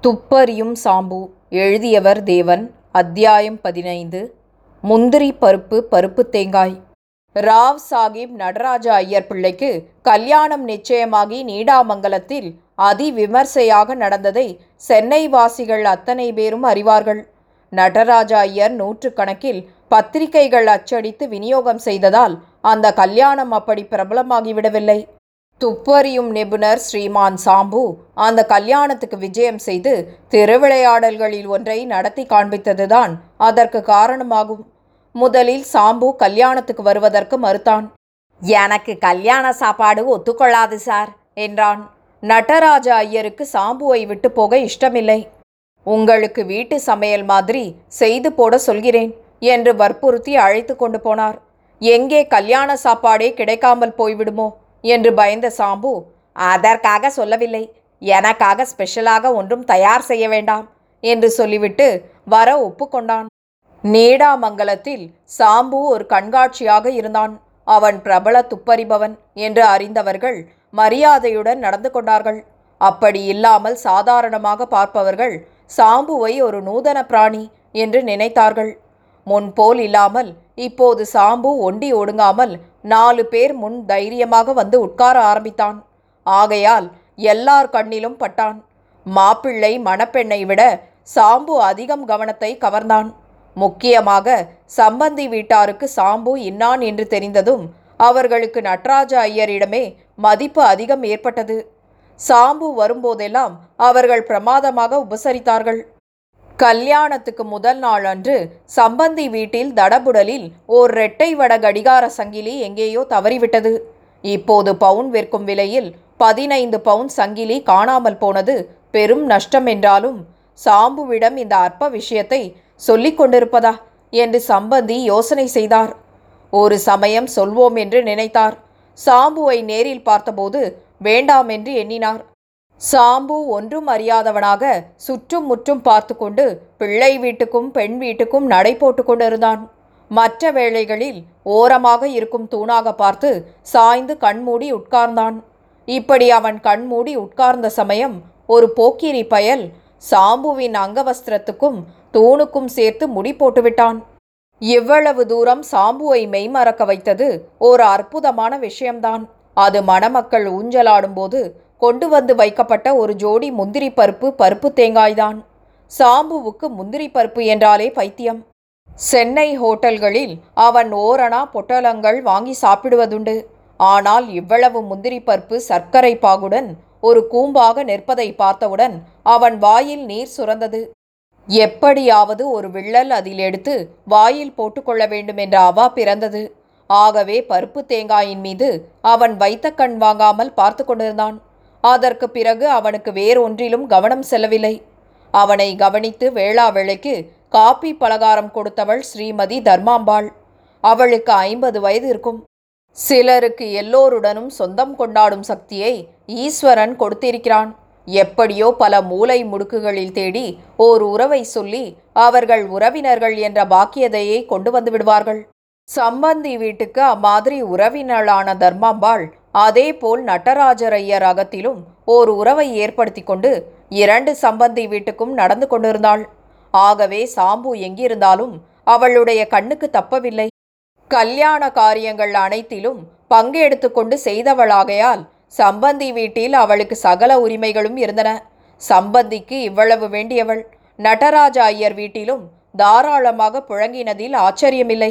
துப்பறியும் சாம்பு எழுதியவர் தேவன் அத்தியாயம் பதினைந்து முந்திரி பருப்பு பருப்பு தேங்காய் ராவ் சாகிப் நடராஜ ஐயர் பிள்ளைக்கு கல்யாணம் நிச்சயமாகி நீடாமங்கலத்தில் அதிவிமர்சையாக நடந்ததை சென்னை வாசிகள் அத்தனை பேரும் அறிவார்கள் நடராஜ ஐயர் நூற்றுக்கணக்கில் பத்திரிகைகள் அச்சடித்து விநியோகம் செய்ததால் அந்த கல்யாணம் அப்படி பிரபலமாகிவிடவில்லை துப்பறியும் நிபுணர் ஸ்ரீமான் சாம்பு அந்த கல்யாணத்துக்கு விஜயம் செய்து திருவிளையாடல்களில் ஒன்றை நடத்தி காண்பித்ததுதான் அதற்கு காரணமாகும் முதலில் சாம்பு கல்யாணத்துக்கு வருவதற்கு மறுத்தான் எனக்கு கல்யாண சாப்பாடு ஒத்துக்கொள்ளாது சார் என்றான் நடராஜ ஐயருக்கு சாம்புவை விட்டு போக இஷ்டமில்லை உங்களுக்கு வீட்டு சமையல் மாதிரி செய்து போட சொல்கிறேன் என்று வற்புறுத்தி அழைத்து கொண்டு போனார் எங்கே கல்யாண சாப்பாடே கிடைக்காமல் போய்விடுமோ என்று பயந்த சாம்பு அதற்காக சொல்லவில்லை எனக்காக ஸ்பெஷலாக ஒன்றும் தயார் செய்ய வேண்டாம் என்று சொல்லிவிட்டு வர ஒப்புக்கொண்டான் நீடாமங்கலத்தில் சாம்பு ஒரு கண்காட்சியாக இருந்தான் அவன் பிரபல துப்பறிபவன் என்று அறிந்தவர்கள் மரியாதையுடன் நடந்து கொண்டார்கள் அப்படி இல்லாமல் சாதாரணமாக பார்ப்பவர்கள் சாம்புவை ஒரு நூதன பிராணி என்று நினைத்தார்கள் முன்போல் இல்லாமல் இப்போது சாம்பு ஒண்டி ஒடுங்காமல் நாலு பேர் முன் தைரியமாக வந்து உட்கார ஆரம்பித்தான் ஆகையால் எல்லார் கண்ணிலும் பட்டான் மாப்பிள்ளை மணப்பெண்ணை விட சாம்பு அதிகம் கவனத்தை கவர்ந்தான் முக்கியமாக சம்பந்தி வீட்டாருக்கு சாம்பு இன்னான் என்று தெரிந்ததும் அவர்களுக்கு நடராஜ ஐயரிடமே மதிப்பு அதிகம் ஏற்பட்டது சாம்பு வரும்போதெல்லாம் அவர்கள் பிரமாதமாக உபசரித்தார்கள் கல்யாணத்துக்கு முதல் நாள் அன்று சம்பந்தி வீட்டில் தடபுடலில் ஓர் ரெட்டை வட கடிகார சங்கிலி எங்கேயோ தவறிவிட்டது இப்போது பவுன் விற்கும் விலையில் பதினைந்து பவுன் சங்கிலி காணாமல் போனது பெரும் நஷ்டம் என்றாலும் சாம்புவிடம் இந்த அற்ப விஷயத்தை சொல்லிக் கொண்டிருப்பதா என்று சம்பந்தி யோசனை செய்தார் ஒரு சமயம் சொல்வோம் என்று நினைத்தார் சாம்புவை நேரில் பார்த்தபோது வேண்டாம் என்று எண்ணினார் சாம்பு ஒன்றும் அறியாதவனாக சுற்றும் முற்றும் பார்த்து கொண்டு பிள்ளை வீட்டுக்கும் பெண் வீட்டுக்கும் நடை போட்டு கொண்டிருந்தான் மற்ற வேளைகளில் ஓரமாக இருக்கும் தூணாக பார்த்து சாய்ந்து கண்மூடி உட்கார்ந்தான் இப்படி அவன் கண்மூடி உட்கார்ந்த சமயம் ஒரு போக்கிரி பயல் சாம்புவின் அங்கவஸ்திரத்துக்கும் தூணுக்கும் சேர்த்து முடி போட்டுவிட்டான் இவ்வளவு தூரம் சாம்புவை மெய்மறக்க வைத்தது ஒரு அற்புதமான விஷயம்தான் அது மணமக்கள் ஊஞ்சலாடும்போது கொண்டு வந்து வைக்கப்பட்ட ஒரு ஜோடி முந்திரி பருப்பு பருப்பு தேங்காய்தான் சாம்புவுக்கு முந்திரி பருப்பு என்றாலே பைத்தியம் சென்னை ஹோட்டல்களில் அவன் ஓரணா பொட்டலங்கள் வாங்கி சாப்பிடுவதுண்டு ஆனால் இவ்வளவு முந்திரி பருப்பு சர்க்கரை பாகுடன் ஒரு கூம்பாக நிற்பதை பார்த்தவுடன் அவன் வாயில் நீர் சுரந்தது எப்படியாவது ஒரு விள்ளல் அதில் எடுத்து வாயில் போட்டுக்கொள்ள வேண்டும் என்ற அவா பிறந்தது ஆகவே பருப்பு தேங்காயின் மீது அவன் வைத்த கண் வாங்காமல் பார்த்து கொண்டிருந்தான் அதற்கு பிறகு அவனுக்கு வேறொன்றிலும் கவனம் செல்லவில்லை அவனை கவனித்து வேளா வேளைக்கு காப்பி பலகாரம் கொடுத்தவள் ஸ்ரீமதி தர்மாம்பாள் அவளுக்கு ஐம்பது வயது இருக்கும் சிலருக்கு எல்லோருடனும் சொந்தம் கொண்டாடும் சக்தியை ஈஸ்வரன் கொடுத்திருக்கிறான் எப்படியோ பல மூலை முடுக்குகளில் தேடி ஓர் உறவை சொல்லி அவர்கள் உறவினர்கள் என்ற பாக்கியதையை கொண்டு வந்து விடுவார்கள் சம்பந்தி வீட்டுக்கு அம்மாதிரி உறவினளான தர்மாம்பாள் அதேபோல் நடராஜர் ஐயர் அகத்திலும் ஓர் உறவை ஏற்படுத்தி கொண்டு இரண்டு சம்பந்தி வீட்டுக்கும் நடந்து கொண்டிருந்தாள் ஆகவே சாம்பு எங்கிருந்தாலும் அவளுடைய கண்ணுக்கு தப்பவில்லை கல்யாண காரியங்கள் அனைத்திலும் பங்கெடுத்து கொண்டு செய்தவளாகையால் சம்பந்தி வீட்டில் அவளுக்கு சகல உரிமைகளும் இருந்தன சம்பந்திக்கு இவ்வளவு வேண்டியவள் நடராஜ ஐயர் வீட்டிலும் தாராளமாக புழங்கினதில் ஆச்சரியமில்லை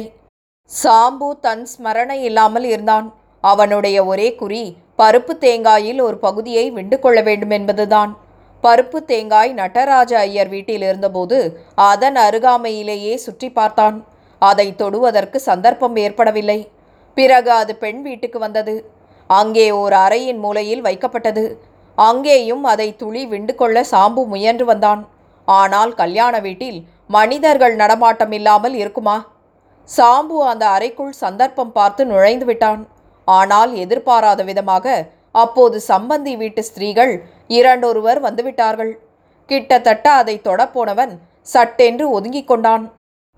சாம்பு தன் ஸ்மரணை இல்லாமல் இருந்தான் அவனுடைய ஒரே குறி பருப்பு தேங்காயில் ஒரு பகுதியை விண்டு கொள்ள வேண்டும் என்பதுதான் பருப்பு தேங்காய் நடராஜ ஐயர் வீட்டில் இருந்தபோது அதன் அருகாமையிலேயே சுற்றி பார்த்தான் அதை தொடுவதற்கு சந்தர்ப்பம் ஏற்படவில்லை பிறகு அது பெண் வீட்டுக்கு வந்தது அங்கே ஓர் அறையின் மூலையில் வைக்கப்பட்டது அங்கேயும் அதை துளி விண்டு கொள்ள சாம்பு முயன்று வந்தான் ஆனால் கல்யாண வீட்டில் மனிதர்கள் நடமாட்டம் இல்லாமல் இருக்குமா சாம்பு அந்த அறைக்குள் சந்தர்ப்பம் பார்த்து நுழைந்து விட்டான் ஆனால் எதிர்பாராத விதமாக அப்போது சம்பந்தி வீட்டு ஸ்திரீகள் இரண்டொருவர் வந்துவிட்டார்கள் கிட்டத்தட்ட அதை தொடப்போனவன் சட்டென்று ஒதுங்கிக் கொண்டான்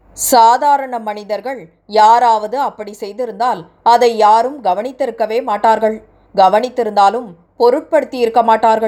சாதாரண மனிதர்கள் யாராவது அப்படி செய்திருந்தால் அதை யாரும் கவனித்திருக்கவே மாட்டார்கள் கவனித்திருந்தாலும் பொருட்படுத்தி இருக்க மாட்டார்கள்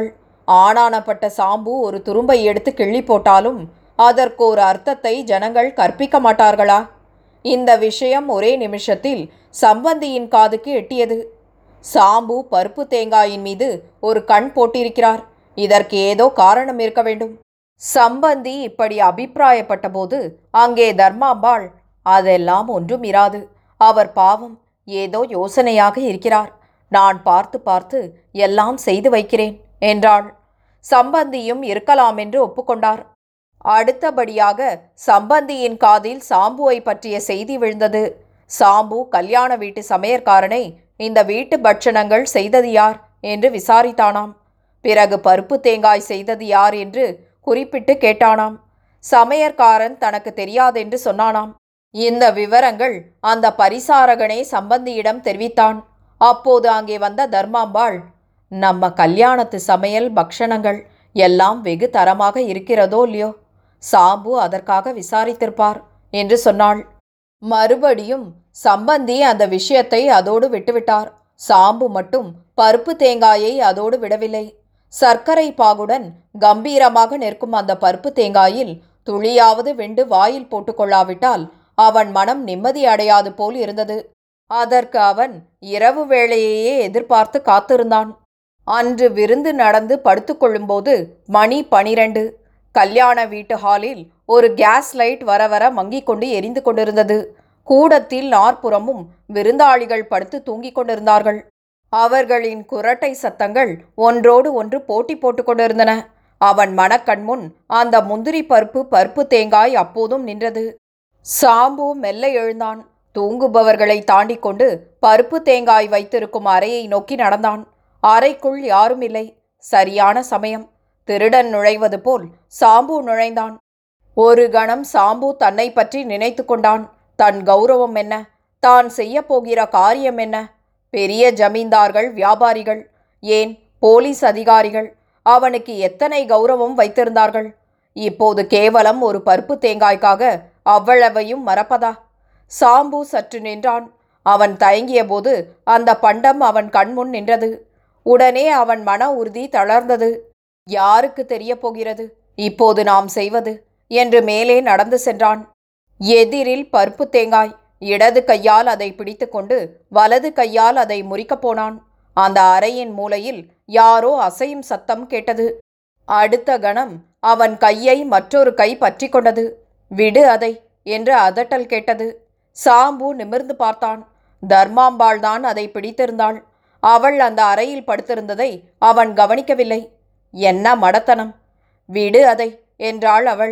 ஆனானப்பட்ட சாம்பு ஒரு துரும்பை எடுத்து கிள்ளி போட்டாலும் அதற்கு ஒரு அர்த்தத்தை ஜனங்கள் கற்பிக்க மாட்டார்களா இந்த விஷயம் ஒரே நிமிஷத்தில் சம்பந்தியின் காதுக்கு எட்டியது சாம்பு பருப்பு தேங்காயின் மீது ஒரு கண் போட்டிருக்கிறார் இதற்கு ஏதோ காரணம் இருக்க வேண்டும் சம்பந்தி இப்படி அபிப்பிராயப்பட்டபோது அங்கே தர்மாம்பாள் அதெல்லாம் ஒன்றும் இராது அவர் பாவம் ஏதோ யோசனையாக இருக்கிறார் நான் பார்த்து பார்த்து எல்லாம் செய்து வைக்கிறேன் என்றாள் சம்பந்தியும் இருக்கலாம் என்று ஒப்புக்கொண்டார் அடுத்தபடியாக சம்பந்தியின் காதில் சாம்புவை பற்றிய செய்தி விழுந்தது சாம்பு கல்யாண வீட்டு சமையற்காரனை இந்த வீட்டு பட்சணங்கள் செய்தது யார் என்று விசாரித்தானாம் பிறகு பருப்பு தேங்காய் செய்தது யார் என்று குறிப்பிட்டு கேட்டானாம் சமையற்காரன் தனக்கு தெரியாதென்று சொன்னானாம் இந்த விவரங்கள் அந்த பரிசாரகனே சம்பந்தியிடம் தெரிவித்தான் அப்போது அங்கே வந்த தர்மாம்பாள் நம்ம கல்யாணத்து சமையல் பக்ஷணங்கள் எல்லாம் வெகு தரமாக இருக்கிறதோ இல்லையோ சாம்பு அதற்காக விசாரித்திருப்பார் என்று சொன்னாள் மறுபடியும் சம்பந்தி அந்த விஷயத்தை அதோடு விட்டுவிட்டார் சாம்பு மட்டும் பருப்பு தேங்காயை அதோடு விடவில்லை சர்க்கரை பாகுடன் கம்பீரமாக நிற்கும் அந்த பருப்பு தேங்காயில் துளியாவது வெண்டு வாயில் போட்டுக்கொள்ளாவிட்டால் அவன் மனம் நிம்மதி அடையாது போல் இருந்தது அதற்கு அவன் இரவு வேளையையே எதிர்பார்த்து காத்திருந்தான் அன்று விருந்து நடந்து படுத்துக்கொள்ளும்போது மணி பனிரெண்டு கல்யாண வீட்டு ஹாலில் ஒரு கேஸ் லைட் வர வர மங்கிக் கொண்டு எரிந்து கொண்டிருந்தது கூடத்தில் நாற்புறமும் விருந்தாளிகள் படுத்து தூங்கிக் கொண்டிருந்தார்கள் அவர்களின் குரட்டை சத்தங்கள் ஒன்றோடு ஒன்று போட்டி போட்டுக் கொண்டிருந்தன அவன் மனக்கண்முன் அந்த முந்திரி பருப்பு பருப்பு தேங்காய் அப்போதும் நின்றது சாம்பு மெல்ல எழுந்தான் தூங்குபவர்களை தாண்டிக் கொண்டு பருப்பு தேங்காய் வைத்திருக்கும் அறையை நோக்கி நடந்தான் அறைக்குள் யாரும் இல்லை சரியான சமயம் திருடன் நுழைவது போல் சாம்பு நுழைந்தான் ஒரு கணம் சாம்பு தன்னை பற்றி நினைத்து கொண்டான் தன் கௌரவம் என்ன தான் செய்யப் போகிற காரியம் என்ன பெரிய ஜமீன்தார்கள் வியாபாரிகள் ஏன் போலீஸ் அதிகாரிகள் அவனுக்கு எத்தனை கௌரவம் வைத்திருந்தார்கள் இப்போது கேவலம் ஒரு பருப்பு தேங்காய்க்காக அவ்வளவையும் மறப்பதா சாம்பு சற்று நின்றான் அவன் தயங்கியபோது அந்த பண்டம் அவன் கண்முன் நின்றது உடனே அவன் மன உறுதி தளர்ந்தது யாருக்கு தெரியப் போகிறது இப்போது நாம் செய்வது என்று மேலே நடந்து சென்றான் எதிரில் பருப்பு தேங்காய் இடது கையால் அதை பிடித்துக்கொண்டு வலது கையால் அதை முறிக்கப் போனான் அந்த அறையின் மூலையில் யாரோ அசையும் சத்தம் கேட்டது அடுத்த கணம் அவன் கையை மற்றொரு கை பற்றி கொண்டது விடு அதை என்று அதட்டல் கேட்டது சாம்பு நிமிர்ந்து பார்த்தான் தர்மாம்பாள் தான் அதை பிடித்திருந்தாள் அவள் அந்த அறையில் படுத்திருந்ததை அவன் கவனிக்கவில்லை என்ன மடத்தனம் விடு அதை என்றாள் அவள்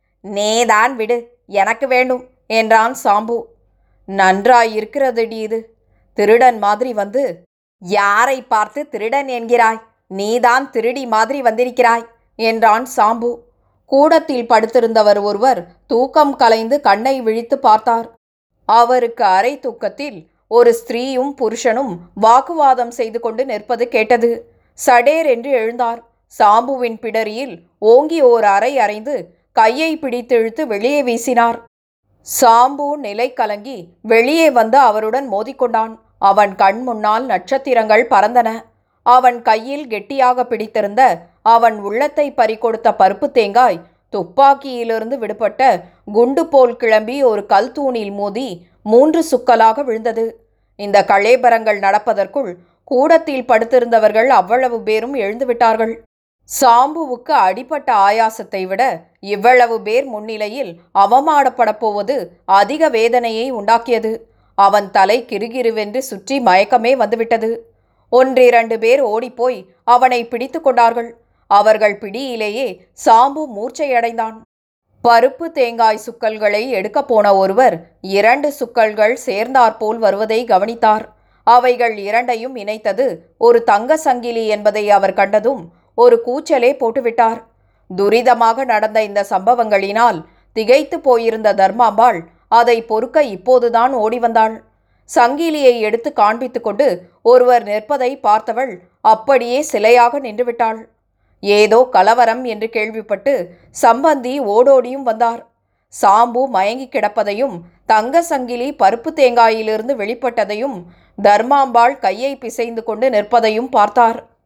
நேதான் விடு எனக்கு வேண்டும் என்றான் சாம்பு நன்றாயிருக்கிறதுடி இது திருடன் மாதிரி வந்து யாரை பார்த்து திருடன் என்கிறாய் நீதான் திருடி மாதிரி வந்திருக்கிறாய் என்றான் சாம்பு கூடத்தில் படுத்திருந்தவர் ஒருவர் தூக்கம் கலைந்து கண்ணை விழித்து பார்த்தார் அவருக்கு அரை தூக்கத்தில் ஒரு ஸ்திரீயும் புருஷனும் வாக்குவாதம் செய்து கொண்டு நிற்பது கேட்டது சடேர் என்று எழுந்தார் சாம்புவின் பிடரியில் ஓங்கி ஓர் அறை அறைந்து கையை பிடித்து இழுத்து வெளியே வீசினார் சாம்பு நிலை கலங்கி வெளியே வந்து அவருடன் மோதிக்கொண்டான் அவன் கண் முன்னால் நட்சத்திரங்கள் பறந்தன அவன் கையில் கெட்டியாக பிடித்திருந்த அவன் உள்ளத்தை பறிகொடுத்த பருப்பு தேங்காய் துப்பாக்கியிலிருந்து விடுபட்ட குண்டு போல் கிளம்பி ஒரு கல் தூணில் மோதி மூன்று சுக்கலாக விழுந்தது இந்த களேபரங்கள் நடப்பதற்குள் கூடத்தில் படுத்திருந்தவர்கள் அவ்வளவு பேரும் எழுந்துவிட்டார்கள் சாம்புவுக்கு அடிபட்ட ஆயாசத்தை விட இவ்வளவு பேர் முன்னிலையில் அவமானப்படப் போவது அதிக வேதனையை உண்டாக்கியது அவன் தலை கிருகிருவென்று சுற்றி மயக்கமே வந்துவிட்டது ஒன்றிரண்டு பேர் ஓடிப்போய் அவனை பிடித்து கொண்டார்கள் அவர்கள் பிடியிலேயே சாம்பு மூர்ச்சையடைந்தான் பருப்பு தேங்காய் சுக்கல்களை எடுக்கப் போன ஒருவர் இரண்டு சுக்கல்கள் சேர்ந்தாற்போல் வருவதை கவனித்தார் அவைகள் இரண்டையும் இணைத்தது ஒரு தங்க சங்கிலி என்பதை அவர் கண்டதும் ஒரு கூச்சலே போட்டுவிட்டார் துரிதமாக நடந்த இந்த சம்பவங்களினால் திகைத்து போயிருந்த தர்மாம்பாள் அதை பொறுக்க இப்போதுதான் ஓடி வந்தாள் சங்கிலியை எடுத்து காண்பித்துக் கொண்டு ஒருவர் நிற்பதை பார்த்தவள் அப்படியே சிலையாக நின்றுவிட்டாள் ஏதோ கலவரம் என்று கேள்விப்பட்டு சம்பந்தி ஓடோடியும் வந்தார் சாம்பு மயங்கி கிடப்பதையும் தங்க சங்கிலி பருப்பு தேங்காயிலிருந்து வெளிப்பட்டதையும் தர்மாம்பாள் கையை பிசைந்து கொண்டு நிற்பதையும் பார்த்தார்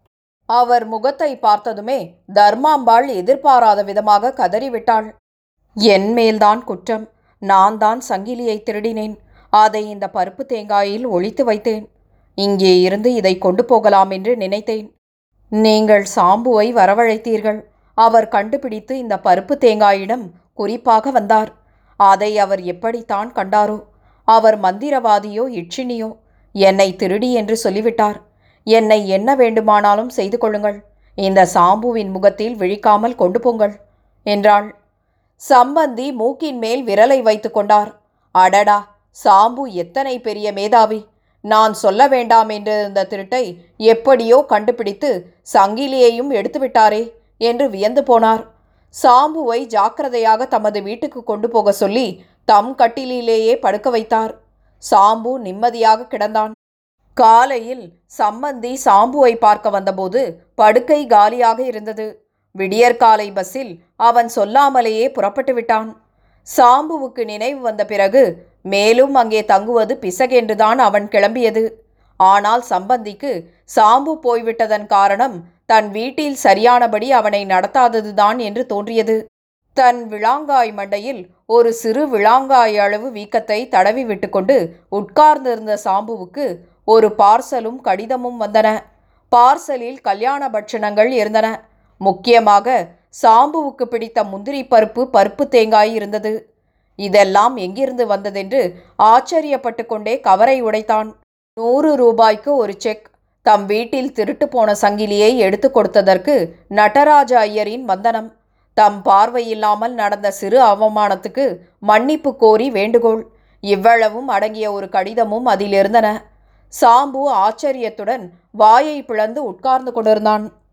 அவர் முகத்தை பார்த்ததுமே தர்மாம்பாள் எதிர்பாராத விதமாக கதறிவிட்டாள் என் மேல்தான் குற்றம் நான் தான் சங்கிலியை திருடினேன் அதை இந்த பருப்பு தேங்காயில் ஒளித்து வைத்தேன் இங்கே இருந்து இதை கொண்டு போகலாம் என்று நினைத்தேன் நீங்கள் சாம்புவை வரவழைத்தீர்கள் அவர் கண்டுபிடித்து இந்த பருப்பு தேங்காயிடம் குறிப்பாக வந்தார் அதை அவர் எப்படித்தான் கண்டாரோ அவர் மந்திரவாதியோ இட்சினியோ என்னை திருடி என்று சொல்லிவிட்டார் என்னை என்ன வேண்டுமானாலும் செய்து கொள்ளுங்கள் இந்த சாம்புவின் முகத்தில் விழிக்காமல் கொண்டு போங்கள் என்றாள் சம்பந்தி மூக்கின் மேல் விரலை வைத்து கொண்டார் அடடா சாம்பு எத்தனை பெரிய மேதாவி நான் சொல்ல வேண்டாம் என்றிருந்த திருட்டை எப்படியோ கண்டுபிடித்து சங்கிலியையும் எடுத்துவிட்டாரே என்று வியந்து போனார் சாம்புவை ஜாக்கிரதையாக தமது வீட்டுக்கு கொண்டு போக சொல்லி தம் கட்டிலிலேயே படுக்க வைத்தார் சாம்பு நிம்மதியாக கிடந்தான் காலையில் சம்பந்தி சாம்புவை பார்க்க வந்தபோது படுக்கை காலியாக இருந்தது விடியற்காலை பஸ்ஸில் அவன் சொல்லாமலேயே புறப்பட்டு விட்டான் சாம்புவுக்கு நினைவு வந்த பிறகு மேலும் அங்கே தங்குவது பிசகென்றுதான் அவன் கிளம்பியது ஆனால் சம்பந்திக்கு சாம்பு போய்விட்டதன் காரணம் தன் வீட்டில் சரியானபடி அவனை நடத்தாததுதான் என்று தோன்றியது தன் விளாங்காய் மண்டையில் ஒரு சிறு விளாங்காய் அளவு வீக்கத்தை தடவி விட்டுக்கொண்டு உட்கார்ந்திருந்த சாம்புவுக்கு ஒரு பார்சலும் கடிதமும் வந்தன பார்சலில் கல்யாண பட்சணங்கள் இருந்தன முக்கியமாக சாம்புவுக்கு பிடித்த முந்திரி பருப்பு பருப்பு தேங்காய் இருந்தது இதெல்லாம் எங்கிருந்து வந்ததென்று ஆச்சரியப்பட்டு கொண்டே கவரை உடைத்தான் நூறு ரூபாய்க்கு ஒரு செக் தம் வீட்டில் திருட்டு போன சங்கிலியை எடுத்து கொடுத்ததற்கு நடராஜ ஐயரின் வந்தனம் தம் பார்வையில்லாமல் நடந்த சிறு அவமானத்துக்கு மன்னிப்பு கோரி வேண்டுகோள் இவ்வளவும் அடங்கிய ஒரு கடிதமும் அதில் இருந்தன சாம்பு ஆச்சரியத்துடன் வாயை பிளந்து உட்கார்ந்து கொண்டிருந்தான்